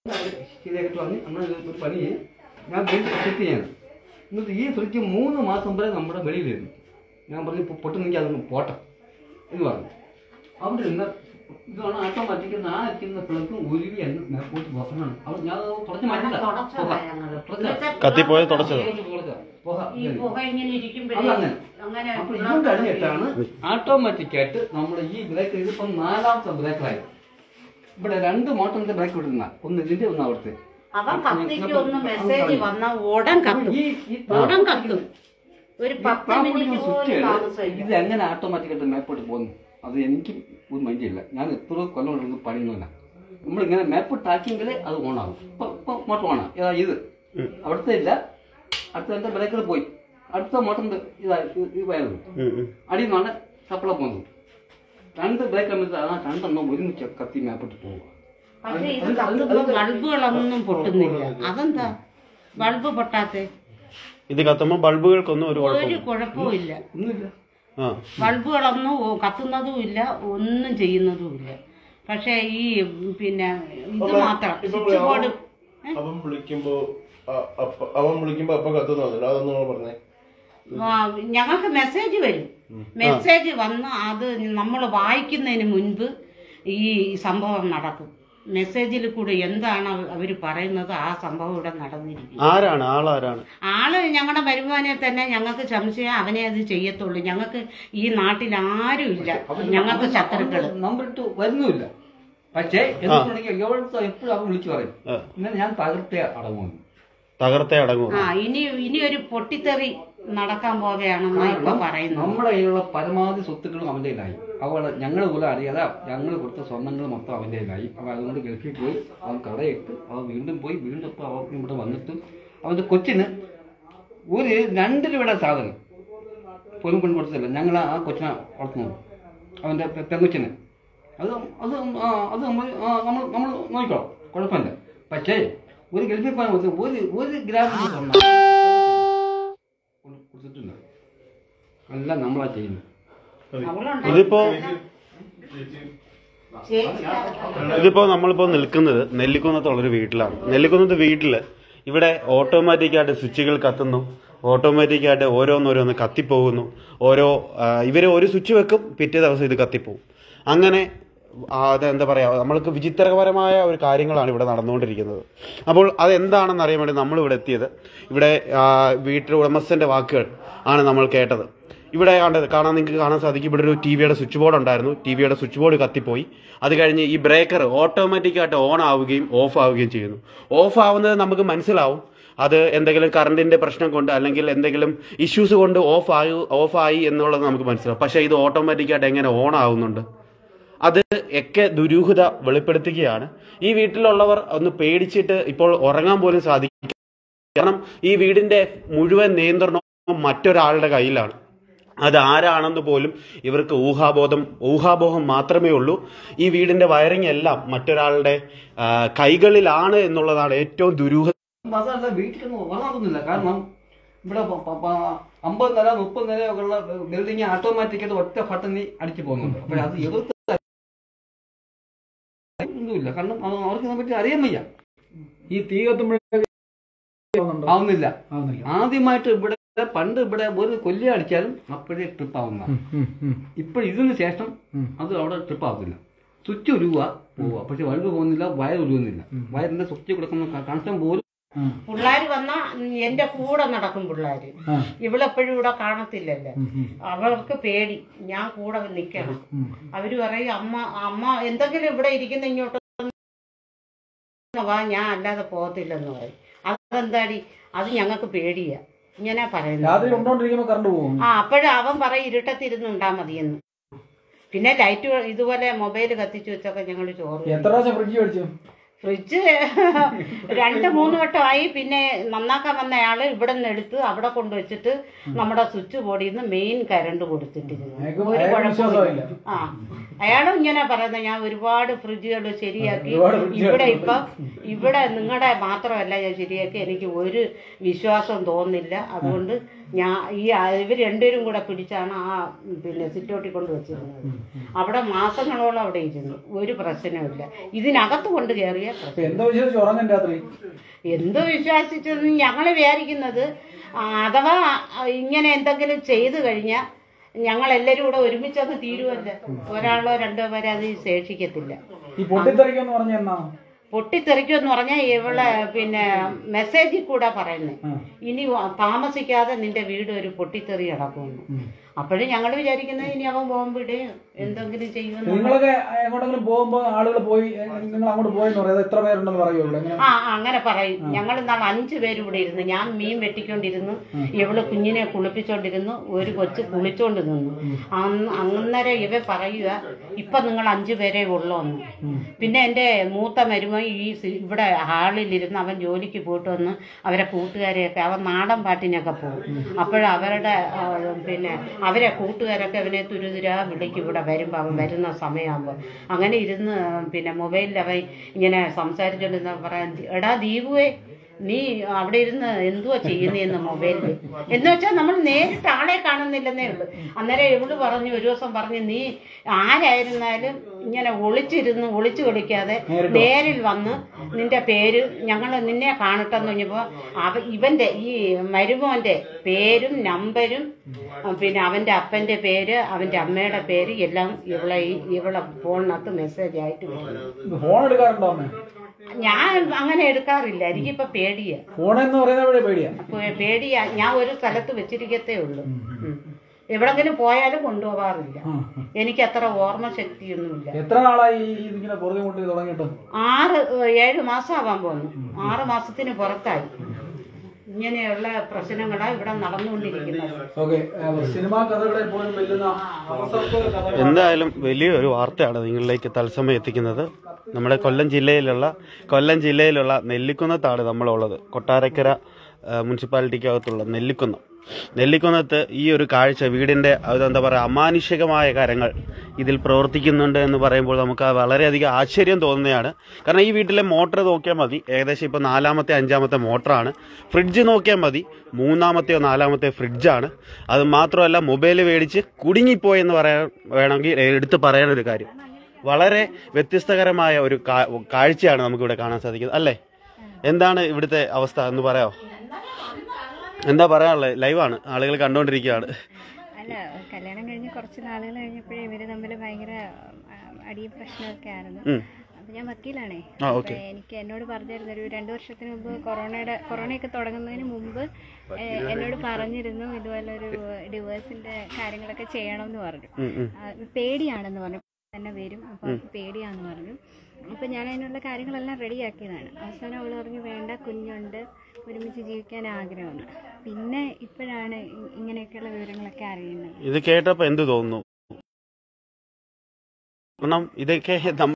ശരിയായിട്ട് വന്ന് നമ്മൾ ഒരു പണി ചെയ്യും ഞാൻ വീണ്ടും സെറ്റ് ചെയ്യണം എന്നിട്ട് ഈ ഫ്രിഡ്ജ് മൂന്ന് മാസം വരെ നമ്മുടെ വെളിയിലായിരുന്നു ഞാൻ പറഞ്ഞു "പൊ- പൊട്ടുന്നെങ്കിൽ അതൊന്ന് പോട്ടെ എന്ന് പറഞ്ഞു അവിടെ നിന്ന് ഇതാണ് ഓട്ടോമാറ്റിക് നാളെ എത്തുന്ന പിള്ളേർക്കും ഉരുവി എന്ന് മേപ്പോട്ട് പോകണം അവിടെ ഞാൻ അത് തുടച്ച് മാറ്റില്ല തുടച്ചതാ ഞങ്ങള്. തുടച്ചതാ. കത്തിപ്പോയത് തുടച്ചത് തുടച്ചതാ. പോക. ഈ പുക ഇങ്ങനെ ഇരിക്കുമ്പോഴേ അതങ്ങനെ. അങ്ങനെ അപ്പൊ ഇത് കഴിഞ്ഞിട്ടാണ് ഓട്ടോമാറ്റിക് ആയിട്ട് നമ്മുടെ ഈ ബ്രേക്ക് ഇതിപ്പം നാലാമത്തെ ബ്രേക്കറായി ഇവിടെ രണ്ട് മോട്ടറിന്റെ ബ്രേക്ക് വിടുന്ന ഒന്ന് ഇതിന്റെ ഒന്ന് അവിടുത്തെ അവൻ കത്തിക്ക് ഒന്ന് മെസ്സേജ് വന്ന ഉടൻ കത്തും ഈ ഈ ഉടൻ കത്തും ഒരു പത്ത് മിനിറ്റ് സ്വിച്ച് പോലും താമസമില്ല ഇത് എങ്ങനെ ഓട്ടോമാറ്റിക് ആയിട്ട് മേപ്പോട്ട് പോകുന്നു അത് എനിക്ക് ഒരു മൈൻഡില്ല ഞാൻ എത്ര കൊല്ലം കൊണ്ട് പണിയുന്നില്ല നമ്മളിങ്ങനെ മേപ്പോട്ട് ആക്കിയെങ്കിലേ അത് ഓണാകും ഇപ്പൊ ഇപ്പൊ മോട്ടർ ഓണാ ഇതാ ഇത് അവിടുത്തെ ഇല്ല അടുത്ത എന്റെ ബ്രേക്കർ പോയി അടുത്ത മോട്ടറിന്റെ ഇതാ ഇത് ഈ വയറും ഉം, ഉം. അടിയിൽ നിന്നാണ് സപ്ലൈ പോകുന്നത് രണ്ട് ബ്രേക്ക് കമ്പിട്ട് ആ രണ്ടെണ്ണം ഒരുമിച്ച് കത്തി മേപ്പോട്ട് പോകുക പക്ഷെ ഇത് കത്തുമ്പോ ബൾബുകളൊന്നും പൊട്ടുന്നില്ല അതെന്താ ബൾബ് പൊട്ടാത്തെ ഇത് കത്തുമ്പോൾ ബൾബുകൾക്കൊന്നും ഒരു ഒരു കുഴപ്പമില്ല കുഴപ്പമില്ല ഒന്നുമില്ല ആ ബൾബുകളൊന്നും ഒ- കത്തുന്നതും ഇല്ല ഒന്നും ചെയ്യുന്നതും ഇല്ല പക്ഷെ ഈ പിന്നെ ഇത് മാത്രം സ്വിച്ച് ബോർഡ് അവൻ വിളിക്കുമ്പോ അ- അപ്പ- അവൻ വിളിക്കുമ്പോ അപ്പൊ കത്തുന്നില്ല അതൊന്നും നിങ്ങൾ പറഞ്ഞേ ആ, ഞങ്ങൾക്ക് മെസ്സേജ് വരും മെസ്സേജ് വന്ന് അത് നമ്മൾ വായിക്കുന്നതിന് മുൻപ് ഈ സംഭവം നടക്കും മെസ്സേജിൽ കൂടെ എന്താണ് അവർ പറയുന്നത് ആ സംഭവം ഇവിടെ നടന്നിരിക്കും ആരാണ് ആളാരാണ് ആള് ഞങ്ങളുടെ വരുമാനെ തന്നെ ഞങ്ങൾക്ക് സംശയം അവനെ അത് ചെയ്യത്തുള്ളൂ ഞങ്ങൾക്ക് ഈ നാട്ടിൽ ആരും ഇല്ല ഞങ്ങൾക്ക് ശത്രുക്കള് നമ്പർ ഇട്ട് വരുന്നുമില്ല പക്ഷേ എന്തുണ്ടെങ്കിൽ എവിടുത്തെ എപ്പോഴും അവൻ വിളിച്ചു പറയും ആ. ഇങ്ങനെ ഞാൻ തകർത്തേ അടങ്ങുന്നു തകർത്തേ അടങ്ങൂ ആ ഇനി ഇനി ഒരു പൊട്ടിത്തെറി നടക്കാൻ പോവുകയാണെന്നാ ഇപ്പൊ പറയുന്നത് നമ്മുടെ കയ്യിലുള്ള പരമാവധി സ്വത്തുക്കളും അവന്റെ കയ്യിലായി അവളെ ഞങ്ങൾ പോലും അറിയാതെ ഞങ്ങൾ കൊടുത്ത സ്വർണ്ണങ്ങൾ മൊത്തം അവന്റെ കയ്യിലായി അവൻ അതുകൊണ്ട് ഗൾഫിൽ പോയി അവൻ കടയിട്ട് അവൻ വീണ്ടും പോയി വീണ്ടും ഇപ്പോൾ അവൻ ഇവിടെ വന്നിട്ട് അവന്റെ കൊച്ചിന് ഒരു രണ്ട് രൂപയുടെ സാധനം പോലും കൊണ്ട് കൊടുത്തില്ല ഞങ്ങൾ ആ കൊച്ചിനെ വളർത്തുന്നത് അവന്റെ പെ- പെങ്കൊച്ചിനെ അത് അത് ആ, അത് നമ്മൾ ആ, നമ്മൾ നമ്മൾ നോക്കിക്കോളാം കുഴപ്പമില്ല പക്ഷേ ഒരു ഗൾഫിൽ പോയാൽ ഒരു ഒരു ഗ്രാമത്തിൽ സ്വർണ്ണം കൊണ്ട് കൊടുത്തിട്ടുണ്ട് എല്ലാം നമ്മളാ ചെയ്യുന്നത് അവളുണ്ട് ഇതിപ്പോ ചേച്ചി ഇതിപ്പോ നമ്മളിപ്പോ നിൽക്കുന്നത് നെല്ലിക്കുന്നത്തുള്ളൊരു വീട്ടിലാണ് നെല്ലിക്കുന്നത്ത് വീട്ടില് ഇവിടെ ഓട്ടോമാറ്റിക്കായിട്ട് സ്വിച്ചുകൾ കത്തുന്നു ഓട്ടോമാറ്റിക്കായിട്ട് ഓരോന്നോരോന്ന് കത്തിപ്പോകുന്നു ഓരോ ആ, ഇവര് ഒരു സ്വിച്ച് വെക്കും പിറ്റേ ദിവസം ഇത് കത്തിപ്പോവും അങ്ങനെ ആ, അത് എന്താ പറയുക നമ്മൾക്ക് വിചിത്രപരമായ ഒരു കാര്യങ്ങളാണ് ഇവിടെ നടന്നുകൊണ്ടിരിക്കുന്നത് അപ്പോൾ അതെന്താണെന്ന് അറിയാൻ വേണ്ടി നമ്മൾ ഇവിടെ എത്തിയത് ഇവിടെ ആ, വീട്ടിലെ ഉടമസ്ഥന്റെ വാക്കുകൾ ആണ് നമ്മൾ കേട്ടത് ഇവിടെ കണ്ടത് കാണാൻ നിങ്ങൾക്ക് കാണാൻ സാധിക്കും ഇവിടെ ഒരു ടി വിയുടെ സ്വിച്ച് ബോർഡ് ഉണ്ടായിരുന്നു ടി വിയുടെ സ്വിച്ച് ബോർഡ് കത്തിപ്പോയി അത് കഴിഞ്ഞ് ഈ ബ്രേക്കർ ഓട്ടോമാറ്റിക്കായിട്ട് ഓൺ ആവുകയും ഓഫ് ആവുകയും ചെയ്യുന്നു ഓഫ് ആവുന്നത് നമുക്ക് മനസ്സിലാവും അത് എന്തെങ്കിലും കറണ്ടിന്റെ പ്രശ്നം കൊണ്ട് അല്ലെങ്കിൽ എന്തെങ്കിലും ഇഷ്യൂസ് കൊണ്ട് ഓഫ് ആയി ഓഫ് ആയി എന്നുള്ളത് നമുക്ക് മനസ്സിലാവും പക്ഷേ ഇത് ഓട്ടോമാറ്റിക്കായിട്ട് എങ്ങനെ ഓൺ ആവുന്നുണ്ട് അത് ഒക്കെ ദുരൂഹത വെളിപ്പെടുത്തുകയാണ് ഈ വീട്ടിലുള്ളവർ ഒന്ന് പേടിച്ചിട്ട് ഇപ്പോൾ ഉറങ്ങാൻ പോലും സാധിക്കും കാരണം ഈ വീടിന്റെ മുഴുവൻ നിയന്ത്രണവും മറ്റൊരാളുടെ കയ്യിലാണ് അത് ആരാണെന്ന് പോലും ഇവർക്ക് ഊഹാബോധം ഊഹാബോധം മാത്രമേ ഉള്ളൂ ഈ വീടിന്റെ വയറിംഗ് എല്ലാം മറ്റൊരാളുടെ ആ, കൈകളിലാണ് എന്നുള്ളതാണ് ഏറ്റവും ദുരൂഹ അതല്ല വീട്ടിലൊന്നും വളർന്നില്ല കാരണം ഇവിടെ പ- പ- പ- അമ്പത് നില മുപ്പത് നിലയൊക്കെ ഉള്ള ബിൽഡിംഗ് ഓട്ടോമാറ്റിക്കായിട്ട് ഒറ്റ ബട്ടണിൽ അടിച്ചു പോകുന്നുണ്ട് അപ്പോൾ അത് എതിർത്ത് ഒന്നുമില്ല കാരണം അത് അവർക്ക് ഇതിനെ പറ്റി അറിയാൻ വയ്യ ഈ തീ കത്തുമ്പോഴേ ആവുന്നില്ല ആവുന്നില്ല ആദ്യമായിട്ട് ഇവിടെ പണ്ട് ഇവിടെ ഒരു കൊല്ലി അടിച്ചാലും അപ്പോഴേ ട്രിപ്പ് ആവുന്ന ഇപ്പോൾ ഇതിന് ശേഷം ഉം. അത് അവിടെ ട്രിപ്പ് ആവത്തില്ല സ്വിച്ച് ഉരുവുക പോവുക പക്ഷെ വലുത് പോകുന്നില്ല വയർ ഉരുവുന്നില്ല വയറിന്റെ സ്വിച്ച് കൊടുക്കുന്ന കണക്ഷൻ പോലും പിള്ളേര് വന്നാ എന്റെ കൂടെ നടക്കും പിള്ളേര് ആ. ഇവളെപ്പോഴും ഇവിടെ കാണത്തില്ലല്ലോ അവൾക്ക് പേടി ഞാൻ കൂടെ നിക്കണം അവര് പറയും അമ്മ അമ്മ എന്തെങ്കിലും ഇവിടെ ഇരിക്കുന്ന ഇങ്ങോട്ട് വാ ഞാൻ അല്ലാതെ പോകത്തില്ലെന്ന് പറയും അതെന്താടി അത് ഞങ്ങൾക്ക് പേടിയാ ഇങ്ങനെ പറയുന്നത് രാത്രി ഉണ്ടോണ്ടിരിക്കുമ്പോ കറണ്ട് പോകും ആ അപ്പോഴും അവൻ പറയും ഇരുട്ടത്തിരുന്നുണ്ടാ മതിയെന്ന് പിന്നെ ലൈറ്റ് ഇതുപോലെ മൊബൈൽ കത്തിച്ചു വെച്ചൊക്കെ ഞങ്ങൾ ചോറ് കഴിക്കും. എത്ര പ്രാവശ്യം ഫ്രിഡ്ജ് മേടിച്ചു ഫ്രിഡ്ജ് രണ്ട് മൂന്ന് വട്ടമായി പിന്നെ നന്നാക്കാൻ വന്ന ആള് ഇവിടെ നിന്ന് എടുത്ത് അവിടെ കൊണ്ടുവച്ചിട്ട് നമ്മുടെ സ്വിച്ച് ബോർഡിൽ നിന്ന് മെയിൻ കരണ്ട് കൊടുത്തിട്ടിരുന്നു അയാൾക്ക് ഒരു അയാൾക്ക് കുഴപ്പമില്ല വിശ്വാസമില്ല. ആ അയാളും ഇങ്ങനെ പറയുന്നത് ഞാൻ ഒരുപാട് ഫ്രിഡ്ജുകൾ ശരിയാക്കി ഒരുപാട് ഫ്രിഡ്ജുകൾ ഇവിടെ ഇപ്പൊ ഇവിടെ നിങ്ങളുടെ മാത്രമല്ല ഞാൻ ശരിയാക്കി എനിക്ക് ഒരു വിശ്വാസം തോന്നില്ല അതുകൊണ്ട് ഞാൻ ഈ ഇവർ രണ്ടുപേരും കൂടെ പിടിച്ചാണ് ആ പിന്നെ സിറ്റോട്ടി കൊണ്ട് വെച്ചിരുന്നത് അവിടെ മാസങ്ങളോളം അവിടെ ഇരുന്നു ഒരു പ്രശ്നവുമില്ല ഇതിനകത്ത് കൊണ്ട് കയറിയ പ്രശ്നം അപ്പൊ എന്തോ വിശ്വസിച്ച് ഉറങ്ങും രാത്രി എന്ത് വിശ്വാസിച്ചെന്ന് ഞങ്ങൾ വിചാരിക്കുന്നത് ആ, അഥവാ ആ, ഇങ്ങനെ എന്തെങ്കിലും ചെയ്തു കഴിഞ്ഞാൽ ഞങ്ങൾ എല്ലാവരും കൂടെ ഒരുമിച്ചങ്ങ് തീരുമല്ല ഒരാളോ രണ്ടോ പേരെ അത് ശേഷിക്കത്തില്ല ഈ പൊട്ടിത്തെറിക്കുമെന്ന് പറഞ്ഞ എന്നാ പൊട്ടിത്തെറിക്കുമെന്ന് പറഞ്ഞാൽ ഇവളെ പിന്നെ മെസ്സേജിൽ കൂടെ പറയുന്നത് ഇനി വ- താമസിക്കാതെ നിന്റെ വീട് ഒരു പൊട്ടിത്തെറി കിടക്കുമെന്ന് അപ്പോഴും ഞങ്ങൾ വിചാരിക്കുന്നത് ഇനി അവൻ ബോംബിടുകയും എന്തെങ്കിലും ചെയ്യുമെന്ന് നിങ്ങളൊക്കെ എങ്ങോട്ടെങ്കിലും പോകുമ്പോ ആളുകൾ പോയി എ, നിങ്ങൾ അങ്ങോട്ട് പോയെന്ന് പറയാം എത്ര പേരുണ്ടെന്ന് പറയുമോ ഇവിടെ എങ്ങനെ ആ ആ, അങ്ങനെ പറയും ഞങ്ങൾ ഇന്നാൾ അഞ്ചു പേര് ഇവിടെ ഇരുന്ന് ഞാൻ മീൻ വെട്ടിക്കൊണ്ടിരുന്നു ഇവള് കുഞ്ഞിനെ കുളിപ്പിച്ചോണ്ടിരുന്നു ഒരു കൊച്ച് കുളിച്ചോണ്ട് നിന്നു അന്ന് അന്നേരം ഇവ പറയുക ഇപ്പൊ നിങ്ങൾ അഞ്ചു പേരെ ഉള്ളൂന്ന് പിന്നെ എൻ്റെ മൂത്ത മരുമ ഈ സി- ഇവിടെ ഹാളിലിരുന്ന് അവൻ ജോലിക്ക് പോയിട്ട് വന്ന് അവരെ കൂട്ടുകാരെയൊക്കെ അവൻ നാടൻ പാട്ടിനൊക്കെ പോകും അപ്പോഴവരുടെ ആ, പിന്നെ അവരെ കൂട്ടുകാരൊക്കെ അവനെ തുരുതുരാ വിളിക്കും ഇവിടെ വരുമ്പോൾ അവൻ വരുന്ന സമയമാകുമ്പോൾ അങ്ങനെ ഇരുന്ന് പിന്നെ മൊബൈലിൽ അവൻ ഇങ്ങനെ സംസാരിച്ചോണ്ടിരുന്ന പറയാൻ എടാ ദീപുവേ നീ അവിടെ ഇരുന്ന് എന്തുവാ ചെയ്യുന്നതെന്ന് മൊബൈലിൽ എന്ന് വെച്ചാൽ നമ്മൾ നേരിട്ട് ആളെ കാണുന്നില്ലെന്നേ ഉള്ളൂ അന്നേരം ഇവള് പറഞ്ഞു ഒരു ദിവസം പറഞ്ഞു നീ ആരായിരുന്നാലും ഇങ്ങനെ ഒളിച്ചിരുന്ന് ഒളിച്ചു കളിക്കാതെ നേരിൽ വന്ന് നിന്റെ പേര് ഞങ്ങൾ നിന്നെ കാണട്ടെന്ന് പറഞ്ഞപ്പോൾ അവ ഇവന്റെ ഈ മരുമോന്റെ പേരും നമ്പരും ആ, പിന്നെ അവന്റെ അപ്പന്റെ പേര് അവന്റെ അമ്മയുടെ പേര് എല്ലാം ഇവളെ ഈ ഇവളെ ഫോണിനകത്ത് മെസ്സേജ് ആയിട്ട് വരും ഫോൺ എടുക്കാറുണ്ടോ അമ്മ ഞാൻ അങ്ങനെ എടുക്കാറില്ല എനിക്കിപ്പോ പേടിയാ ഫോൺ എന്ന് പറയുന്നത് പേടിയാ പേ- പേടിയാ ഞാൻ ഒരു സ്ഥലത്ത് വെച്ചിരിക്കത്തേ ഉള്ളൂ ഉം. എവിടെങ്കിലും പോയാലും കൊണ്ടുപോകാറില്ല എനിക്ക് അത്ര ഓർമ്മ ശക്തിയൊന്നുമില്ല എത്ര നാളായി ഈ ഇതിങ്ങനെ പുറകെ മുട്ടി തുടങ്ങിയിട്ട് ആറ് ഏഴ് മാസം ആവാൻ പോകുന്നു ആറ് മാസത്തിന് പുറത്തായി ഇങ്ങനെയുള്ള പ്രശ്നങ്ങളാണ് ഇവിടെ നടന്നുകൊണ്ടിരിക്കുന്നത് ഓക്കെ സിനിമാ കഥകളെ പോലും വെല്ലുന്ന അവസരത്തെ കഥകൾ എന്തായാലും വലിയൊരു വാർത്തയാണ് നിങ്ങളിലേക്ക് തത്സമയം എത്തിക്കുന്നത് നമ്മുടെ കൊല്ലം ജില്ലയിലുള്ള കൊല്ലം ജില്ലയിലുള്ള നെല്ലിക്കുന്നത്താണ് നമ്മളുള്ളത് കൊട്ടാരക്കര ആ, മുനിസിപ്പാലിറ്റിക്കകത്തുള്ള നെല്ലിക്കുന്നം നെല്ലിക്കുന്നത്ത് ഈ ഒരു കാഴ്ച വീടിന്റെ അതെന്താ പറയുക അമാനുഷികമായ കാര്യങ്ങൾ ഇതിൽ പ്രവർത്തിക്കുന്നുണ്ട് എന്ന് പറയുമ്പോൾ നമുക്ക് വളരെയധികം ആശ്ചര്യം തോന്നുന്നതാണ് കാരണം ഈ വീട്ടിലെ മോട്ടർ നോക്കിയാൽ മതി ഏകദേശം ഇപ്പോൾ നാലാമത്തെ അഞ്ചാമത്തെ മോട്ടറാണ് ഫ്രിഡ്ജ് നോക്കിയാൽ മതി മൂന്നാമത്തെയോ നാലാമത്തെ ഫ്രിഡ്ജാണ് അത് മാത്രമല്ല മൊബൈൽ മേടിച്ച് കുടുങ്ങിപ്പോയെന്ന് പറയാൻ വേണമെങ്കിൽ എടുത്ത് പറയാനൊരു കാര്യം വളരെ വ്യത്യസ്തകരമായ ഒരു കാ- കാഴ്ചയാണ് നമുക്കിവിടെ കാണാൻ സാധിക്കുന്നത് അല്ലേ എന്താണ് ഇവിടുത്തെ അവസ്ഥ എന്ന് പറയാമോ എന്താ പറയാനുള്ളത് ലൈവാണ് ആളുകൾ കണ്ടുകൊണ്ടിരിക്കുകയാണ് അല്ല കല്യാണം കഴിഞ്ഞ് കുറച്ച് നാളുകൾ കഴിഞ്ഞപ്പോഴേ ഇവര് തമ്മിൽ ഭയങ്കര ആ, അടിയും പ്രശ്നമൊക്കെ ആയിരുന്നു ഉം. അപ്പൊ ഞാൻ വക്കീലാണേ ആ, അപ്പൊ ഓക്കേ. എനിക്ക് എന്നോട് പറഞ്ഞിരുന്നു ഒരു രണ്ടു വർഷത്തിന് മുമ്പ് കൊറോണയുടെ കൊറോണയൊക്കെ തുടങ്ങുന്നതിന് മുമ്പ് ഏ, എന്നോട് പറഞ്ഞിരുന്നു ഇതുപോലെ ഒരു ഡിവേഴ്സിന്റെ കാര്യങ്ങളൊക്കെ ചെയ്യണം എന്ന് പറഞ്ഞു ഉം, ഉം. ആ, പേടിയാണെന്ന് പറഞ്ഞു തന്നെ വരും അപ്പൊ അവർക്ക് പേടിയാന്ന് പറഞ്ഞു അപ്പൊ ഞാൻ അതിനുള്ള കാര്യങ്ങളെല്ലാം റെഡിയാക്കിയതാണ് അവസാനം അവൾ പറഞ്ഞു വേണ്ട കുഞ്ഞുണ്ട് ഒരുമിച്ച് ജീവിക്കാൻ ആഗ്രഹമാണ് പിന്നെ ഇപ്പോഴാണ് ഇ- ഇങ്ങനെയൊക്കെയുള്ള വിവരങ്ങളൊക്കെ അറിയുന്നത് ഇത് കേട്ടപ്പോൾ എന്ത് തോന്നുന്നു കാരണം ഇതൊക്കെ നമ്മ